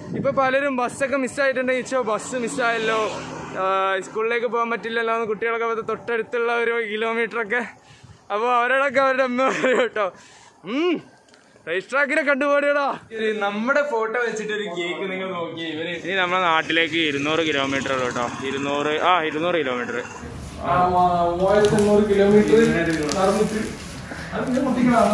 ഇപ്പൊ പലരും ബസ്സൊക്കെ മിസ്സായിട്ടുണ്ടെങ്കിൽ ഇച്ചോ ബസ് മിസ്സായല്ലോ സ്കൂളിലേക്ക് പോകാൻ പറ്റില്ലല്ലോ എന്ന് കുട്ടികളൊക്കെ അത് തൊട്ടടുത്തുള്ള ഒരു കിലോമീറ്റർ ഒക്കെ അപ്പോൾ അവരോടൊക്കെ അവരുടെ അമ്മ പറയും കേട്ടോ ഉം റേസ് ട്രാക്കിനെ കണ്ടുപോടിയടാ നമ്മുടെ ഫോട്ടോ വെച്ചിട്ട് ഒരു കേക്ക് നിങ്ങൾ നോക്കി ഇവര് ഇനി നമ്മുടെ നാട്ടിലേക്ക് ഇരുന്നൂറ് കിലോമീറ്റർ ഉള്ളു കേട്ടോ ഇരുന്നൂറ് ആ ഇരുന്നൂറ് കിലോമീറ്റർ മൂവായിരത്തി അഞ്ഞൂറ് കിലോമീറ്റർ നടന്നിട്ട് അതിന്റെ കുട്ടികളാണ്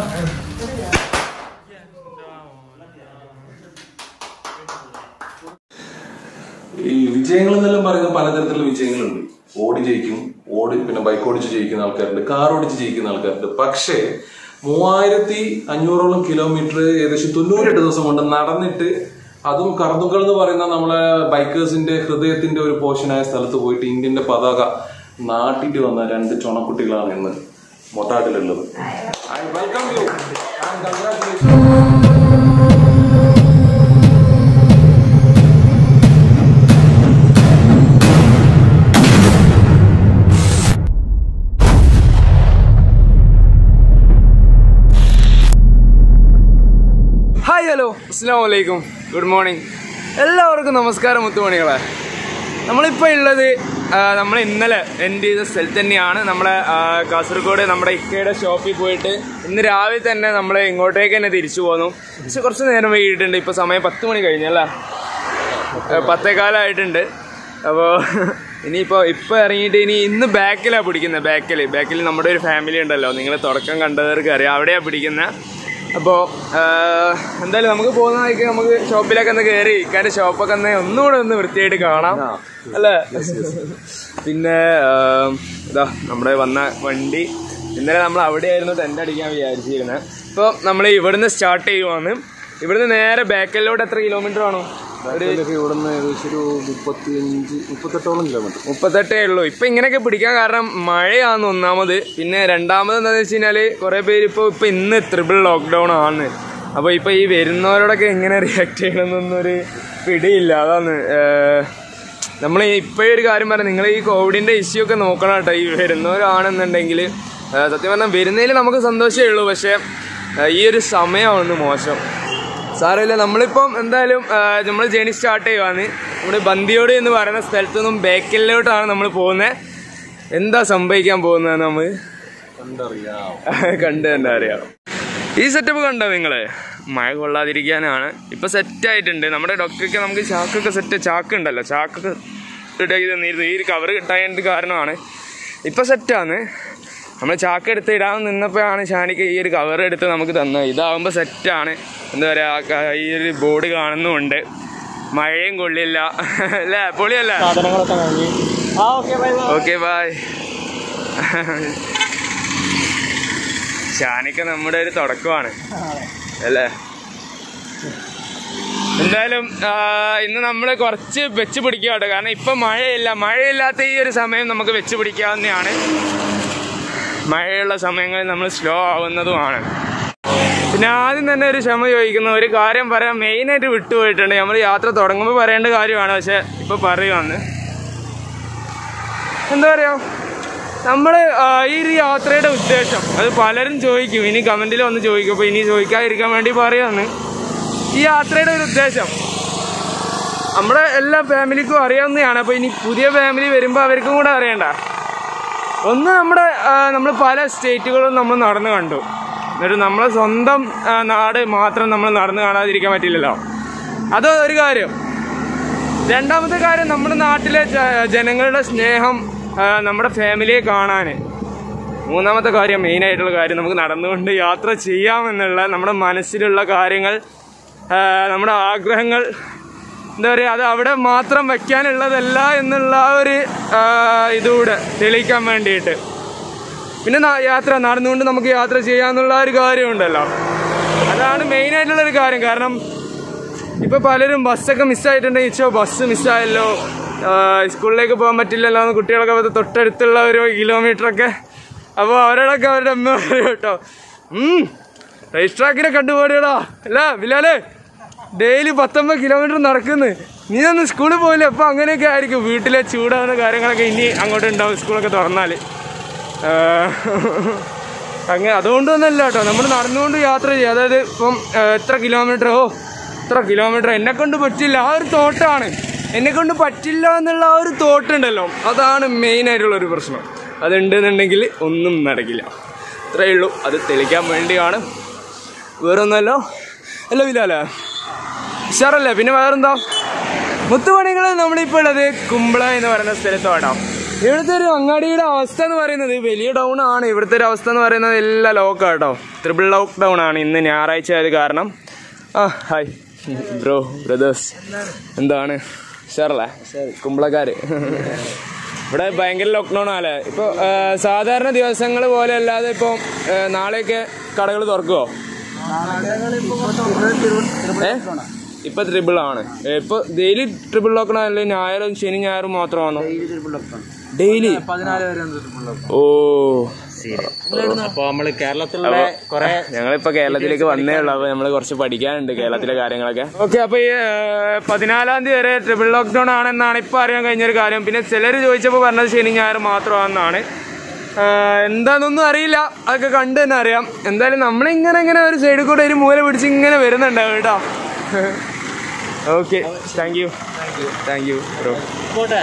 ഈ വിജയങ്ങൾ എന്നെല്ലാം പറയുന്ന പലതരത്തിലുള്ള വിജയങ്ങളുണ്ട് ഓടി ജയിക്കും ഓടി പിന്നെ ബൈക്ക് ഓടിച്ച് ജയിക്കുന്ന ആൾക്കാരുണ്ട് കാർ ഓടിച്ച് ജയിക്കുന്ന ആൾക്കാരുണ്ട് പക്ഷേ മൂവായിരത്തി അഞ്ഞൂറോളം കിലോമീറ്റർ ഏകദേശം തൊണ്ണൂറ്റെട്ട് ദിവസം കൊണ്ട് നടന്നിട്ട് അതും കർദുകൾ എന്ന് പറയുന്ന നമ്മളെ ബൈക്കേഴ്സിന്റെ ഹൃദയത്തിന്റെ ഒരു പോർഷനായ സ്ഥലത്ത് പോയിട്ട് ഇന്ത്യന്റെ പതാക നാട്ടിട്ട് വന്ന രണ്ട് ചുണക്കുട്ടികളാണ് ഇന്ന് മൊട്ടാട്ടിലുള്ളത് I welcome you and congratulation hi hello അസ്സാം വലൈക്കും ഗുഡ് മോർണിംഗ് എല്ലാവർക്കും നമസ്കാരം മുത്തുമണികളെ നമ്മളിപ്പോൾ ഉള്ളത് ആ, നമ്മൾ ഇന്നലെ എൻഡ് ചെയ്ത സ്ഥലത്ത് തന്നെയാണ് നമ്മളെ ആ, കാസർഗോഡ് നമ്മുടെ ഇക്കയുടെ ഷോപ്പിൽ പോയിട്ട് ഇന്ന് രാവിലെ തന്നെ നമ്മൾ ഇങ്ങോട്ടേക്ക് തന്നെ തിരിച്ചു പോന്നു പക്ഷെ കുറച്ച് നേരം വൈകിട്ടുണ്ട് ഇപ്പോൾ സമയം പത്ത് മണി കഴിഞ്ഞല്ലേ ഏ, പത്തേകാലായിട്ടുണ്ട് അപ്പോൾ ഇനിയിപ്പോൾ ഇപ്പോൾ ഇറങ്ങിയിട്ട് ഇനി ഇന്ന് ബാക്കിലാണ് പിടിക്കുന്നത് ബാക്കിൽ ബാക്കിൽ നമ്മുടെ ഒരു ഫാമിലി ഉണ്ടല്ലോ നിങ്ങൾ തുടക്കം കണ്ടവർക്ക് അറിയാം അവിടെയാണ് പിടിക്കുന്നത് അപ്പോൾ എന്തായാലും നമുക്ക് പോകുന്ന വഴിക്ക് നമുക്ക് ഷോപ്പിലൊക്കെ ഒന്ന് കയറി ഇക്കാൻ്റെ ഷോപ്പൊക്കെ ഒന്ന് ഒന്നുകൂടെ ഒന്ന് വൃത്തിയായിട്ട് കാണാം അല്ലേ പിന്നെ ആ, ഇതാ നമ്മുടെ വന്ന വണ്ടി ഇന്നലെ നമ്മൾ അവിടെയായിരുന്നു ടെൻ്റ് അടിക്കാൻ വിചാരിച്ചിരുന്നത് ഇപ്പോൾ നമ്മൾ ഇവിടുന്ന് സ്റ്റാർട്ട് ചെയ്യുവാണ് ഇവിടുന്ന് നേരെ ബാക്കലിലോട്ട് എത്ര കിലോമീറ്റർ ആണോ ഒരു ഇവിടുന്ന് ഏകദേശം ഒരു മുപ്പത്തിയഞ്ച് മുപ്പത്തെട്ടോളം കിലോമീറ്റർ മുപ്പത്തെട്ടേ ഉള്ളൂ ഇപ്പൊ ഇങ്ങനെയൊക്കെ പിടിക്കാൻ കാരണം മഴയാണ് ഒന്നാമത് പിന്നെ രണ്ടാമത് എന്താണെന്ന് വെച്ച് കഴിഞ്ഞാല് കുറെ പേര് ഇപ്പൊ ഇപ്പൊ ഇന്ന് ത്രിബിൾ ലോക്ക്ഡൌൺ ആണ് അപ്പൊ ഇപ്പൊ ഈ വരുന്നവരോടൊക്കെ എങ്ങനെ റിയാക്ട് ചെയ്യണമെന്നൊരു പിടിയില്ല അതാണ് നമ്മൾ ഇപ്പോഴേ ഒരു കാര്യം പറയാം നിങ്ങൾ ഈ കോവിഡിന്റെ ഇഷ്യൂ ഒക്കെ നോക്കണം കേട്ടോ ഈ വരുന്നവരാണെന്നുണ്ടെങ്കിൽ സത്യം പറഞ്ഞാൽ വരുന്നതിൽ നമുക്ക് സന്തോഷമേ ഉള്ളൂ പക്ഷേ ആ, ഈ ഒരു സമയമാണ് മോശം സാരമില്ല നമ്മളിപ്പം എന്തായാലും നമ്മൾ ജേണി സ്റ്റാർട്ട് ചെയ്യുവാണ് നമ്മുടെ ബന്ദിയോട് എന്ന് പറയുന്ന സ്ഥലത്തു നിന്നും ബേക്കലിലോട്ടാണ് നമ്മൾ പോകുന്നത് എന്താ സംഭവിക്കാൻ പോകുന്നത് നമ്മൾ കണ്ടറിയാം കണ്ട് തന്നെ അറിയാം ഈ സെറ്റപ്പ് കണ്ടോ നിങ്ങള് മഴ കൊള്ളാതിരിക്കാനാണ് ഇപ്പൊ സെറ്റ് ആയിട്ടുണ്ട് നമ്മുടെ ഡോക്ടർക്ക് നമുക്ക് ചാക്കൊക്കെ സെറ്റ് ചാക്ക് ഉണ്ടല്ലോ ചാക്കൊക്കെ ഇടയിൽ തന്നിരുന്നു ഈ ഒരു കവർ കിട്ടാൻ കാരണമാണ് ഇപ്പൊ സെറ്റാണ് നമ്മൾ ചാക്ക് എടുത്ത് ഇടാൻ നിന്നപ്പോഴാണ് ഷാനിക്ക് ഈ ഒരു കവർ എടുത്ത് നമുക്ക് തന്നത് ഇതാവുമ്പോൾ സെറ്റാണ് എന്താ പറയുക ഈ ഒരു ബോർഡ് കാണുന്നുമുണ്ട് മഴയും കൊള്ളില്ല അല്ലേ പൊളിയല്ലേ സാധനങ്ങളൊക്കെ വാങ്ങി ആ ഓക്കെ ബൈ ഓക്കെ ബായ് ഷാനിക്ക നമ്മുടെ ഒരു തുടക്കമാണ് അല്ലേ എന്തായാലും ആ, ഇന്ന് നമ്മൾ കുറച്ച് വെച്ച് പിടിക്കാട്ടോ കാരണം ഇപ്പൊ മഴയില്ല മഴയില്ലാത്ത ഈ ഒരു സമയം നമുക്ക് വെച്ച് പിടിക്കാവുന്നതാണ് മഴയുള്ള സമയങ്ങളിൽ നമ്മൾ സ്ലോ ആവുന്നതുമാണ് പിന്നെ ആദ്യം തന്നെ ഒരു ക്ഷമ ചോദിക്കുന്ന ഒരു കാര്യം പറയാൻ മെയിനായിട്ട് വിട്ടുപോയിട്ടുണ്ട് നമ്മൾ യാത്ര തുടങ്ങുമ്പോൾ പറയേണ്ട കാര്യമാണ് പക്ഷെ ഇപ്പൊ പറയുവാന്ന് എന്താ പറയാ നമ്മൾ ഈ ഒരു യാത്രയുടെ ഉദ്ദേശം അത് പലരും ചോദിക്കും ഇനി കമന്റിൽ വന്ന് ചോദിക്കും അപ്പൊ ഇനി ചോദിക്കാതിരിക്കാൻ വേണ്ടി പറയാന്ന് ഈ യാത്രയുടെ ഒരു ഉദ്ദേശം നമ്മുടെ എല്ലാ ഫാമിലിക്കും അറിയാവുന്നതാണ് അപ്പൊ ഇനി പുതിയ ഫാമിലി വരുമ്പോൾ അവർക്കും കൂടെ അറിയണ്ട ഒന്ന് നമ്മുടെ നമ്മൾ പല സ്റ്റേറ്റുകളും നമ്മൾ നടന്നു കണ്ടു എന്നിട്ട് നമ്മളെ സ്വന്തം ആ, നാട് മാത്രം നമ്മൾ നടന്നു കാണാതിരിക്കാൻ പറ്റില്ലല്ലോ അത് ഒരു കാര്യം രണ്ടാമത്തെ കാര്യം നമ്മുടെ നാട്ടിലെ ജ- ജനങ്ങളുടെ സ്നേഹം ആ, നമ്മുടെ ഫാമിലിയെ കാണാൻ മൂന്നാമത്തെ കാര്യം മെയിൻ ആയിട്ടുള്ള കാര്യം നമുക്ക് നടന്നുകൊണ്ട് യാത്ര ചെയ്യാമെന്നുള്ള നമ്മുടെ മനസ്സിലുള്ള കാര്യങ്ങൾ ആ, നമ്മുടെ ആഗ്രഹങ്ങൾ എന്താ പറയുക അത് അവിടെ മാത്രം വെക്കാനുള്ളതല്ല എന്നുള്ള ആ ഒരു ആ, ഇതുകൂടെ തെളിയിക്കാൻ വേണ്ടിയിട്ട് പിന്നെ ന- യാത്ര നടന്നുകൊണ്ട് നമുക്ക് യാത്ര ചെയ്യാന്നുള്ള ഒരു കാര്യമുണ്ടല്ലോ അതാണ് മെയിൻ ആയിട്ടുള്ള ഒരു കാര്യം കാരണം ഇപ്പൊ പലരും ബസ്സൊക്കെ മിസ്സായിട്ടുണ്ടെങ്കിൽ ഇച്ചോ ബസ് മിസ്സായല്ലോ സ്കൂളിലേക്ക് പോകാൻ പറ്റില്ലല്ലോ എന്ന് കുട്ടികളൊക്കെ അത് തൊട്ടടുത്തുള്ള ഒരു കിലോമീറ്റർ ഒക്കെ അപ്പോൾ അവരോടൊക്കെ അവരുടെ അമ്മ പറയും കേട്ടോ ഉം റേസ് ട്രാക്കിനെ കണ്ടുപോടിയടാ അല്ല ബിലാലേ ഡെയിലി പത്തൊമ്പത് കിലോമീറ്റർ നടക്കുന്നു നീ ഒന്ന് സ്കൂളിൽ പോയില്ലേ അപ്പൊ അങ്ങനെയൊക്കെ ആയിരിക്കും വീട്ടിലെ ചൂടാവുന്ന കാര്യങ്ങളൊക്കെ ഇനി അങ്ങോട്ട് ഉണ്ടാവും സ്കൂളൊക്കെ തുറന്നാല് അങ്ങനെ അതുകൊണ്ടൊന്നല്ല കേട്ടോ നമ്മൾ നടന്നുകൊണ്ട് യാത്ര ചെയ്യുക അതായത് ഇപ്പം ആ, എത്ര കിലോമീറ്റർ ഓ എത്ര കിലോമീറ്റർ എന്നെ കൊണ്ട് പറ്റില്ല ആ ഒരു തോട്ടാണ് എന്നെ കൊണ്ട് പറ്റില്ല എന്നുള്ള ആ ഒരു തോട്ടുണ്ടല്ലോ അതാണ് മെയിൻ ആയിട്ടുള്ള ഒരു പ്രശ്നം അതുണ്ടെന്നുണ്ടെങ്കിൽ ഒന്നും നടക്കില്ല അത്രയേ ഉള്ളൂ അത് തെളിക്കാൻ വേണ്ടിയാണ് വേറൊന്നല്ലോ അല്ല ഇല്ലല്ലേ ഉഷാറല്ലേ പിന്നെ വേറെന്താ മുത്തുമണികൾ നമ്മളിപ്പോൾ ഉള്ളത് കുമ്പള എന്ന് പറയുന്ന സ്ഥലത്താണ് ഇവിടുത്തെ ഒരു അങ്ങാടിയുടെ അവസ്ഥ എന്ന് പറയുന്നത് വലിയ ഡൗൺ ആണ് ഇവിടുത്തെ ഒരു അവസ്ഥ എന്ന് പറയുന്നത് എല്ലാം ലോക്കാണ് കേട്ടോ ത്രിപിൾ ലോക്ക് ഡൗൺ ആണ് ഇന്ന് ഞായറാഴ്ച ആയത് കാരണം ആ ഹായ് ബ്രോ ബ്രദേഴ്സ് എന്താണ് ഉഷാറല്ലേ കുമ്പളക്കാര് ഇവിടെ ഭയങ്കര ലോക്ക്ഡൗൺ ആണല്ലേ ഇപ്പോൾ സാധാരണ ദിവസങ്ങൾ പോലെ അല്ലാതെ ഇപ്പോൾ നാളെയൊക്കെ കടകൾ തുറക്കുമോ ഏ ഇപ്പൊ ട്രിപ്പിൾ ആണ് ഏ, ഇപ്പൊ ഡെയിലി ട്രിപ്പിൾ ലോക്കണം അല്ലെ ഞായറും ശനി ഞായറും മാത്രമാണോ ഡെയിലി ഓ അപ്പൊ നമ്മള് കേരളത്തിലുള്ള കൊറേ ഞങ്ങളിപ്പോ കേരളത്തിലേക്ക് വന്നേ ഉള്ളൂ അപ്പൊ നമ്മള് കുറച്ച് പഠിക്കാനുണ്ട് കേരളത്തിലെ കാര്യങ്ങളൊക്കെ ഓക്കെ അപ്പൊ ഈ ഏ, പതിനാലാം തീയതി വരെ ട്രിപ്പിൾ ലോക്ക്ഡൌൺ ആണെന്നാണ് ഇപ്പൊ അറിയാൻ കഴിഞ്ഞൊരു കാര്യം പിന്നെ ചിലർ ചോദിച്ചപ്പോൾ പറഞ്ഞത് ശനി ഞായർ മാത്രമാണെന്നാണ് ആ, എന്താണെന്നൊന്നും അറിയില്ല അതൊക്കെ കണ്ടു തന്നെ അറിയാം എന്തായാലും നമ്മളിങ്ങനെ ഇങ്ങനെ ഒരു സൈഡിൽ കൂടെ ഒരു മൂല പിടിച്ച് ഇങ്ങനെ വരുന്നുണ്ടാവും കേട്ടോ okay thank you thank you bro പോട്ടെ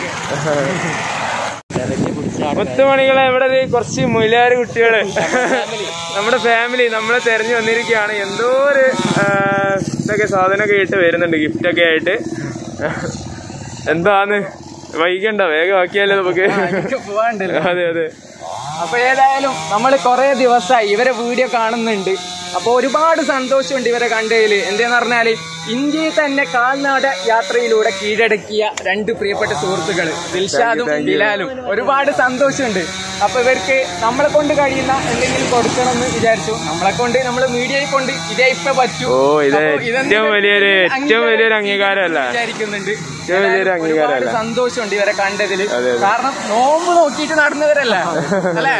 പത്ത് മണികളെ ഇവിടെ ഒരു കുറച്ച് മുയിലാറ് കുട്ടികള് നമ്മുടെ ഫാമിലി നമ്മളെ തെരഞ്ഞു വന്നിരിക്കുകയാണ് എന്തോ ഒരു ആ, ഇതൊക്കെ സാധനമൊക്കെ ഇട്ട് വരുന്നുണ്ട് ഗിഫ്റ്റൊക്കെ ആയിട്ട് എന്താന്ന് വൈകണ്ട വേഗം ആക്കിയാലോ നമുക്ക് അതെ അതെ അപ്പൊ ഏതായാലും നമ്മൾ കുറെ ദിവസമായി ഇവരെ വീഡിയോ കാണുന്നുണ്ട് അപ്പൊ ഒരുപാട് സന്തോഷമുണ്ട് ഇവരെ കണ്ടതിൽ എന്താന്ന് പറഞ്ഞാല് ഇന്ത്യയിൽ തന്നെ കാൽനാട യാത്രയിലൂടെ കീഴടക്കിയ രണ്ട് പ്രിയപ്പെട്ട സുഹൃത്തുക്കൾ ദിൽഷാദും ബിലാലും ഒരുപാട് സന്തോഷമുണ്ട് അപ്പൊ ഇവർക്ക് നമ്മളെ കൊണ്ട് കഴിയുന്ന എന്തെങ്കിലും കൊടുക്കണം എന്ന് വിചാരിച്ചു നമ്മളെ കൊണ്ട് നമ്മൾ മീഡിയയെ കൊണ്ട് ഇതേ ഇപ്പൊ പറ്റൂ ഓ ഇത് അപ്പൊ ഇതെന്ത് ഏറ്റവും വലിയൊരു ഏറ്റവും വലിയൊരു അംഗീകാരമല്ല വിചാരിക്കുന്നുണ്ട് ഏറ്റവും വലിയൊരു ഒരുപാട് അംഗീകാരമല്ല സന്തോഷമുണ്ട് ഇവരെ കണ്ടതില് അതെ, അതെ. കാരണം നോമ്പ് നോക്കിയിട്ട് നടന്നവരല്ല അല്ലേ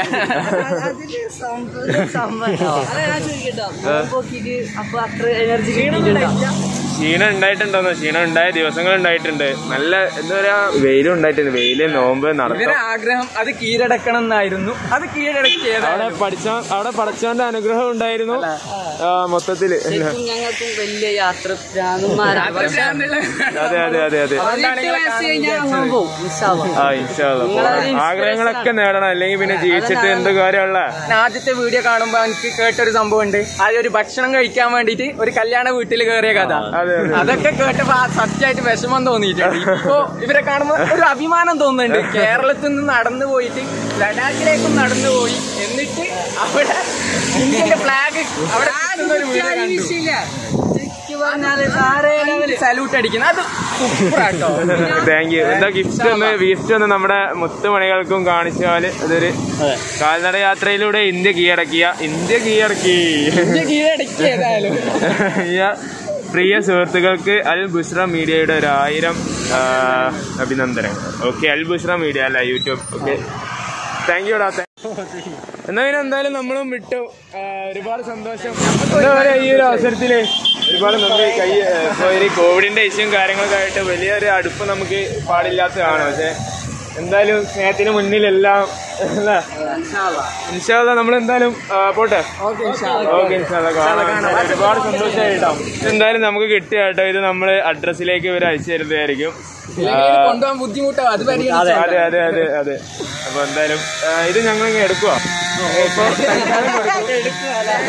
അപ്പൊ അത്ര എനർജി കിട്ടിയിട്ടുണ്ടോ ക്ഷീണം ഉണ്ടായിട്ടുണ്ടോന്നോ ക്ഷീണം ഉണ്ടായ ദിവസങ്ങൾ ഉണ്ടായിട്ടുണ്ട് നല്ല എന്താ പറയാ വെയിലും ഉണ്ടായിട്ടുണ്ട് വെയില് നോമ്പ് നടത്തം ഇവരെ ആഗ്രഹം അത് കീഴടക്കണം എന്നായിരുന്നു അത് കീഴടക്കിയത് അവിടെ പഠിച്ച അവിടെ പഠിച്ചവന്റെ അനുഗ്രഹം ഉണ്ടായിരുന്നു ആ, മൊത്തത്തില് ശരിക്കും ഞങ്ങൾക്കും വലിയ യാത്ര ഭ്രാന്തന്മാരാണ് പക്ഷെ അതെ അതെ അതെ അതെ പതിനെട്ട് വയസ്സ് കഴിഞ്ഞാൽ നമ്മൾ പോകും ഇൻഷാല്ലാ. ആ ഇൻഷാല്ലാ പോണം. ആഗ്രഹങ്ങളൊക്കെ നേടണം അല്ലെങ്കിൽ പിന്നെ ജീവിച്ചിട്ട് എന്ത് കാര്യമുള്ള ആദ്യത്തെ വീഡിയോ കാണുമ്പോ എനിക്ക് കേട്ടൊരു സംഭവം ഉണ്ട് ആദ്യം ഒരു ഭക്ഷണം കഴിക്കാൻ വേണ്ടിട്ട് ഒരു കല്യാണ വീട്ടിൽ കയറിയ കഥ അതെ, അതെ. അതൊക്കെ കേട്ടപ്പോ ആ സത്യമായിട്ട് വിഷമം തോന്നിയിട്ടുണ്ട് ഇപ്പൊ ഇവരെ കാണുമ്പോ ഒരു അഭിമാനം തോന്നുന്നുണ്ട് കേരളത്തിൽ നിന്ന് നടന്നു പോയിട്ട് ലഡാക്കിലേക്കും നടന്നു പോയി എന്നിട്ട് അവിടെ ഇന്ത്യന്റെ ഫ്ലാഗ് അവിടെ കിട്ടുന്ന ഒരു വീഡിയോ കണ്ടു വിഷയമില്ല. ശരിക്കും പറഞ്ഞാല് വേറെ level. സല്യൂട്ട് അടിക്കുന്നത് അത് സൂപ്പറാട്ടോ താങ്ക് യു എന്താ ഗിഫ്റ്റ് ഒന്ന് ഗിഫ്റ്റ് ഒന്ന് നമ്മുടെ മുത്തുമണികൾക്കും കാണിച്ചാല് അതൊരു കാൽനട യാത്രയിലൂടെ ഇന്ത്യ കീഴടക്കിയ ഇന്ത്യ കീഴടക്കി ഇന്ത്യ കീഴടക്കി ഏതായാലും ഈ പ്രിയ സുഹൃത്തുക്കൾക്ക് അൽ ബുഷ്ര മീഡിയയുടെ ഒരു ആയിരം ആ, അഭിനന്ദനങ്ങൾ ഓക്കെ അൽ ബുഷ്ര മീഡിയ അല്ല യൂട്യൂബ് ഓക്കെ താങ്ക് യു ഡാ എന്നാ പിന്നെ എന്തായാലും നമ്മളും വിട്ടു ആ, ഒരുപാട് സന്തോഷം എന്താ പറയാ ഈ ഒരു അവസരത്തില് ഒരുപാട് നന്ദി കൈ ആ, ഇപ്പൊ ഒരു കോവിഡിന്റെ ഇഷ്യൂം കാര്യങ്ങളൊക്കെ ആയിട്ട് വലിയൊരു അടുപ്പ് നമുക്ക് പാടില്ലാത്തതാണ് പക്ഷെ എന്തായാലും സ്നേഹത്തിന് മുന്നിലെല്ലാം അല്ലേ ഇൻഷാല്ല നമ്മൾ എന്തായാലും പോട്ടെ ഓക്കെ ഒരുപാട് സന്തോഷമായിട്ടോ എന്തായാലും നമുക്ക് കിട്ടിയ കേട്ടോ ഇത് നമ്മള് അഡ്രസ്സിലേക്ക് ഇവർ അയച്ചു തരുന്നതായിരിക്കും ഇല്ലെങ്കിൽ കൊണ്ടുപോകാൻ ബുദ്ധിമുട്ടോ അത് പരിഗണിച്ചു അതെ അതെ അതെ അതെ അപ്പൊ എന്തായാലും ആ, ഇത് ഞങ്ങൾ ഇങ്ങനെ എടുക്കുവാ ഇപ്പൊ തൽക്കാലം കൊടുക്കും.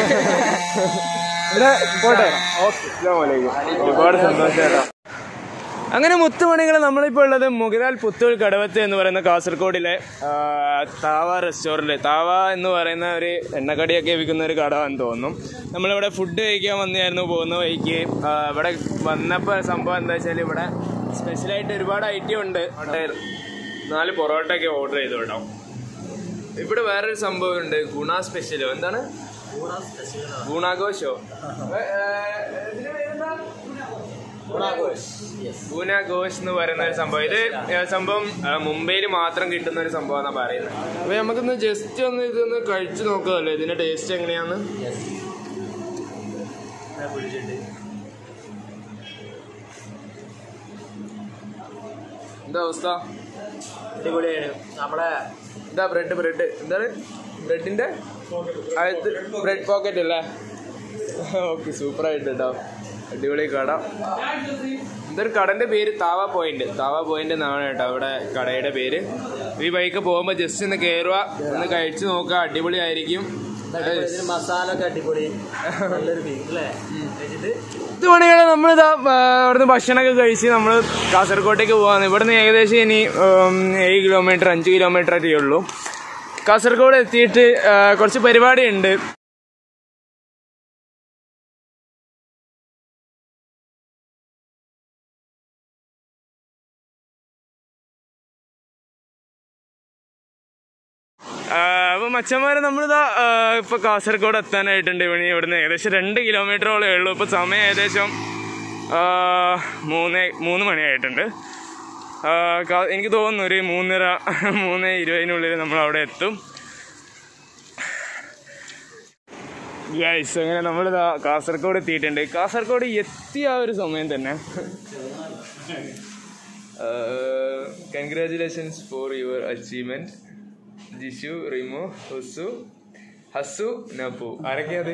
ഇവിടെ പോട്ടെ അസ്സലാമു അലൈക്കും. ഒരുപാട് സന്തോഷം അങ്ങനെ മുത്തുമണികൾ നമ്മളിപ്പോൾ ഉള്ളത് മുഗതാൽ പുത്തൂർ കടവത്ത് എന്ന് പറയുന്ന കാസർഗോഡിലെ ആ, താവ റെസ്റ്റോറൻറ്റ് താവ എന്ന് പറയുന്ന ഒരു എണ്ണക്കടിയൊക്കെ വിൽക്കുന്ന ഒരു കടമാണെന്ന് തോന്നുന്നു നമ്മളിവിടെ ഫുഡ് കഴിക്കാൻ വന്നായിരുന്നു പോകുന്ന വഴിക്ക് ആ, ഇവിടെ വന്നപ്പോൾ സംഭവം എന്താ വെച്ചാൽ ഇവിടെ സ്പെഷ്യലായിട്ട് ഒരുപാട് ഐറ്റം ഉണ്ട് അവിടെ നാല് പൊറോട്ടയൊക്കെ ഓർഡർ ചെയ്തു കേട്ടോ ഇവിടെ വേറൊരു സംഭവം ഉണ്ട് ഗുണ സ്പെഷ്യലോ എന്താണ് ഗുണാഘോഷോ ഗുണ ഘോഷ് എന്ന് പറയുന്ന ഒരു സംഭവം ഇത് ഏ, സംഭവം മുംബൈയിൽ മാത്രം കിട്ടുന്ന ഒരു സംഭവം എന്നാ പറയുന്നത് അപ്പൊ നമുക്കൊന്ന് ജസ്റ്റ് ഒന്ന് ഇതൊന്ന് കഴിച്ചു നോക്കാമല്ലോ ഇതിന്റെ ടേസ്റ്റ് എങ്ങനെയാന്ന് എന്താ അവസ്ഥ അടിപൊളിയാണ് നമ്മളെ എന്താ ബ്രെഡ് ബ്രെഡ് എന്താണ് ബ്രെഡിന്റെ അകത്ത് ബ്രെഡ് പോക്കറ്റ് അല്ലേ ഓക്കെ സൂപ്പർ ആയിട്ട് കേട്ടോ അടിപൊളി കട ഇതൊരു കടന്റെ പേര് താവ പോയിന്റ് താവ പോയിന്റ് എന്നാണ് കേട്ടോ അവിടെ കടയുടെ പേര് ഈ ബൈക്ക് പോകുമ്പോൾ ജസ്റ്റ് ഒന്ന് കയറുക ഒന്ന് കഴിച്ചു നോക്കുക അടിപൊളിയായിരിക്കും മസാല ഒക്കെ അടിപൊളി നല്ലൊരു ബീഫ് അല്ലേ കഴിച്ചിട്ട് ഇത് മണികളെ നമ്മളിതാ ആ, അവിടുന്ന് ഭക്ഷണമൊക്കെ കഴിച്ച് നമ്മൾ കാസർഗോട്ടേക്ക് പോകാന്ന് ഇവിടുന്ന് ഏകദേശം ഇനി ഉം, ഏഴ് കിലോമീറ്റർ അഞ്ച് കിലോമീറ്റർ ഒക്കെ ഉള്ളൂ കാസർഗോഡ് എത്തിയിട്ട് ആ, കുറച്ച് പരിപാടിയുണ്ട് അപ്പൊ മച്ചന്മാരെ നമ്മളിതാ ആ, ഇപ്പൊ കാസർഗോഡ് എത്താനായിട്ടുണ്ട് ഇവണി ഇവിടുന്ന് ഏകദേശം രണ്ട് കിലോമീറ്ററോളേ ഉള്ളൂ ഇപ്പൊ സമയം ഏകദേശം ആ, മൂന്ന് മൂന്ന് മണിയായിട്ടുണ്ട് ആ, കാ- എനിക്ക് തോന്നുന്നു ഒരു മൂന്നര മൂന്ന് ഇരുപതിനുള്ളിൽ നമ്മൾ അവിടെ എത്തും ഗൈസ് അങ്ങനെ നമ്മളിതാ കാസർഗോഡ് എത്തിയിട്ടുണ്ട് കാസർഗോഡ് എത്തിയ ആ ഒരു സമയം തന്നെ congratulations for your achievement Jishu Rimu Husu Hasu Nappu ആരൊക്കെയത്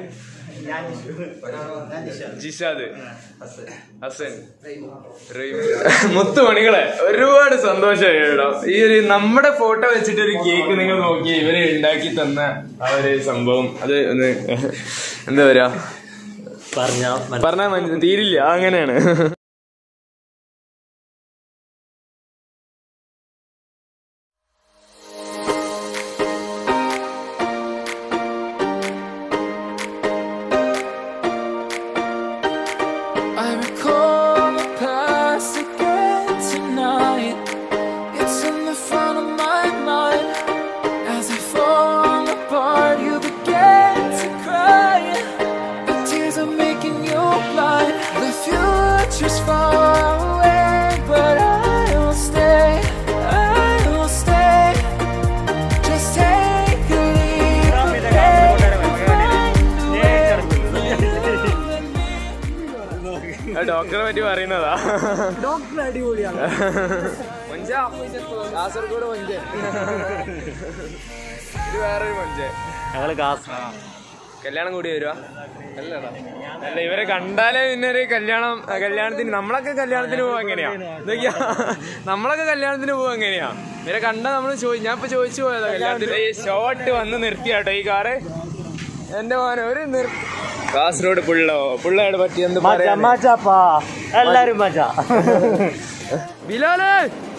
ജിഷാദ് ഹസൻ റീമു. മുത്തു മണികളെ ഒരുപാട് സന്തോഷമായി കേട്ടോ ഈ ഒരു നമ്മുടെ ഫോട്ടോ വെച്ചിട്ട് ഒരു കേക്ക് നിങ്ങൾ നോക്കി ഇവര് ഉണ്ടാക്കി തന്ന ആ ഒരു സംഭവം അത് ഒന്ന് എന്താ പറയാ പറഞ്ഞ പറഞ്ഞാൽ മനസ്സിൽ തീരില്ല അങ്ങനെയാണ് I recall the past again tonight. It's in the front of my mind. As I fall apart, you begin to cry. The tears are making you blind. The future's far away, but I will stay. I will stay. Just take a leap of faith and find a way. ഡോക്ടറെ പറ്റി പറയുന്നതാ doctor അടിപൊളിയാണ് മഞ്ച കാസർഗോഡ് മഞ്ച ഇത് വേറൊരു മഞ്ച ഞങ്ങള് കാസ് കല്യാണം കൂടി വരുവാ അല്ലടാ അല്ല ഇവരെ കണ്ടാലേ പിന്നെ ഒരു കല്യാണം ആ, കല്യാണത്തിന് നമ്മളൊക്കെ കല്യാണത്തിന് പോവാ എങ്ങനെയാ ഇതൊക്കെയാ നമ്മളൊക്കെ കല്യാണത്തിന് പോവാ എങ്ങനെയാ ഇവരെ കണ്ടാ നമ്മള് ചോദി ഞാൻ ഇപ്പൊ ചോദിച്ചു പോയതാ കല്യാണത്തിന് ഈ ഷോട്ട് വന്ന് നിർത്തിയാട്ടോ ഈ കാറ് എന്റെ മോനെ ഒരു നിർ കാസർഗോഡ് പുള്ളോ പുള്ളയോട് പറ്റി എന്ത് പറയാ മജാപ്പാ എല്ലാരും മജ ബിലാല്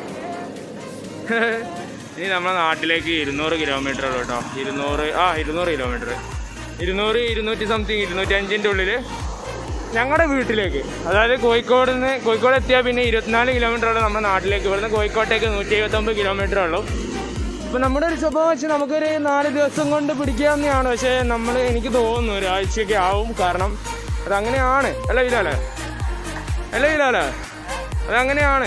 ഇനി നമ്മുടെ നാട്ടിലേക്ക് ഇരുന്നൂറ് കിലോമീറ്റർ ഉള്ളു കേട്ടോ ഇരുന്നൂറ് ആ ഇരുന്നൂറ് കിലോമീറ്റർ ഇരുന്നൂറ് ഇരുന്നൂറ്റി സംതിങ് ഇരുന്നൂറ്റി അഞ്ചിൻ്റെ ഉള്ളിൽ ഞങ്ങളുടെ വീട്ടിലേക്ക് അതായത് കോഴിക്കോട് നിന്ന് കോഴിക്കോട് എത്തിയാൽ പിന്നെ ഇരുപത്തിനാല് കിലോമീറ്റർ ഉള്ളു നമ്മുടെ നാട്ടിലേക്ക് ഇവിടുന്ന് കോഴിക്കോട്ടേക്ക് നൂറ്റി എഴുപത്തൊമ്പത് കിലോമീറ്റർ ഉള്ളൂ ഇപ്പം നമ്മുടെ ഒരു സ്വഭാവം വെച്ച് നമുക്കൊരു നാല് ദിവസം കൊണ്ട് പിടിക്കാവുന്നതാണ് പക്ഷേ നമ്മൾ എനിക്ക് തോന്നുന്നു ഒരാഴ്ചയൊക്കെ ആവും കാരണം അതങ്ങനെയാണ് അല്ല വിലാലേ അല്ല വിലാലേ അതങ്ങനെയാണ്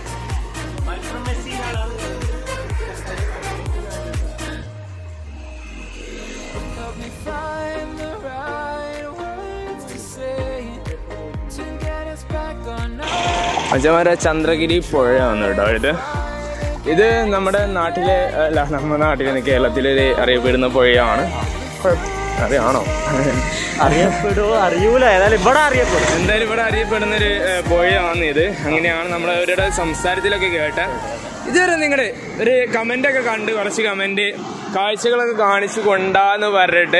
Help me find the right words to say to get us back on our അച്ഛന്മാരെ ചന്ദ്രഗിരി പുഴയാണ് കേട്ടോ ഇത് ഇത് നമ്മുടെ നാട്ടിലെ അല്ല നമ്മുടെ നാട്ടിലെ കേരളത്തിലെ ഒരു അറിയപ്പെടുന്ന പുഴയാണ് കുഴപ്പ- അറിയാണോ അറിയപ്പെടുവോ അറിയൂല ഏതായാലും ഇവിടെ അറിയപ്പെടും എന്തായാലും ഇവിടെ അറിയപ്പെടുന്ന ഒരു ഏഹ്, പുഴയാണ് ഇത് അങ്ങനെയാണ് നമ്മൾ അവരുടെ സംസാരത്തിലൊക്കെ കേട്ട ഇതുവരെ നിങ്ങളുടെ ഒരു കമന്റ് ഒക്കെ കണ്ട് കുറച്ച് കമന്റ് കാഴ്ചകളൊക്കെ കാണിച്ചു കൊണ്ടാന്ന് പറഞ്ഞിട്ട്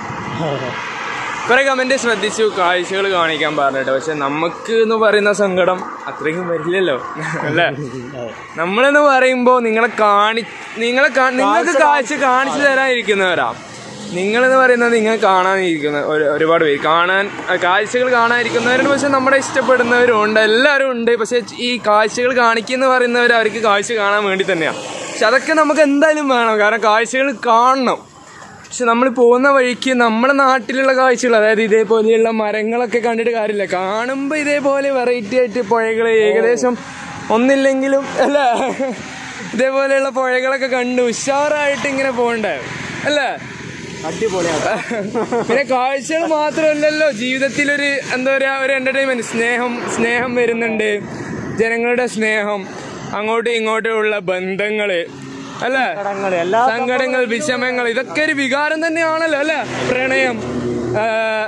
കുറെ കമന്റ് ശ്രദ്ധിച്ചു കാഴ്ചകൾ കാണിക്കാൻ പറഞ്ഞിട്ട് പക്ഷെ നമുക്ക് എന്ന് പറയുന്ന സങ്കടം അത്രയ്ക്കും വരില്ലല്ലോ അല്ലേ നമ്മളെന്ന് പറയുമ്പോ നിങ്ങളെ കാണി നിങ്ങളെ കാ- നിങ്ങൾക്ക് കാഴ്ച കാണിച്ചു തരാനിരിക്കുന്നവരാ നിങ്ങളെന്ന് പറയുന്നത് നിങ്ങൾ കാണാനിരിക്കുന്ന ഒരു- ഒരുപാട് പേര് കാണാൻ കാഴ്ചകൾ കാണാനിരിക്കുന്നവരുണ്ട് പക്ഷെ നമ്മുടെ ഇഷ്ടപ്പെടുന്നവരും ഉണ്ട് എല്ലാവരും ഉണ്ട് പക്ഷെ ഈ കാഴ്ചകൾ കാണിക്കുന്ന പറയുന്നവർ അവർക്ക് കാഴ്ച കാണാൻ വേണ്ടി തന്നെയാണ് പക്ഷെ അതൊക്കെ നമുക്ക് എന്തായാലും വേണം കാരണം കാഴ്ചകൾ കാണണം പക്ഷെ നമ്മൾ പോകുന്ന വഴിക്ക് നമ്മുടെ നാട്ടിലുള്ള കാഴ്ചകൾ അതായത് ഇതേപോലെയുള്ള മരങ്ങളൊക്കെ കണ്ടിട്ട് കാര്യമില്ല കാണുമ്പോൾ ഇതേപോലെ വെറൈറ്റി ആയിട്ട് പുഴകൾ ഏകദേശം ഒന്നില്ലെങ്കിലും അല്ല ഇതേപോലെയുള്ള പുഴകളൊക്കെ കണ്ട് ഉഷാറായിട്ട് ഇങ്ങനെ പോകണ്ടേ അല്ലേ അടിപൊളിയാണ് പിന്നെ കാഴ്ചകൾ മാത്രമല്ലല്ലോ ജീവിതത്തിലൊരു എന്താ പറയാ ഒരു എന്റർടൈൻമെന്റ് സ്നേഹം സ്നേഹം വരുന്നുണ്ട് ജനങ്ങളുടെ സ്നേഹം അങ്ങോട്ടും ഇങ്ങോട്ടും ഉള്ള ബന്ധങ്ങള് അല്ലേ സങ്കടങ്ങള് എല്ലാ സങ്കടങ്ങൾ വിഷമങ്ങൾ ഇതൊക്കെ ഒരു വികാരം തന്നെയാണല്ലോ അല്ലെ പ്രണയം ആ,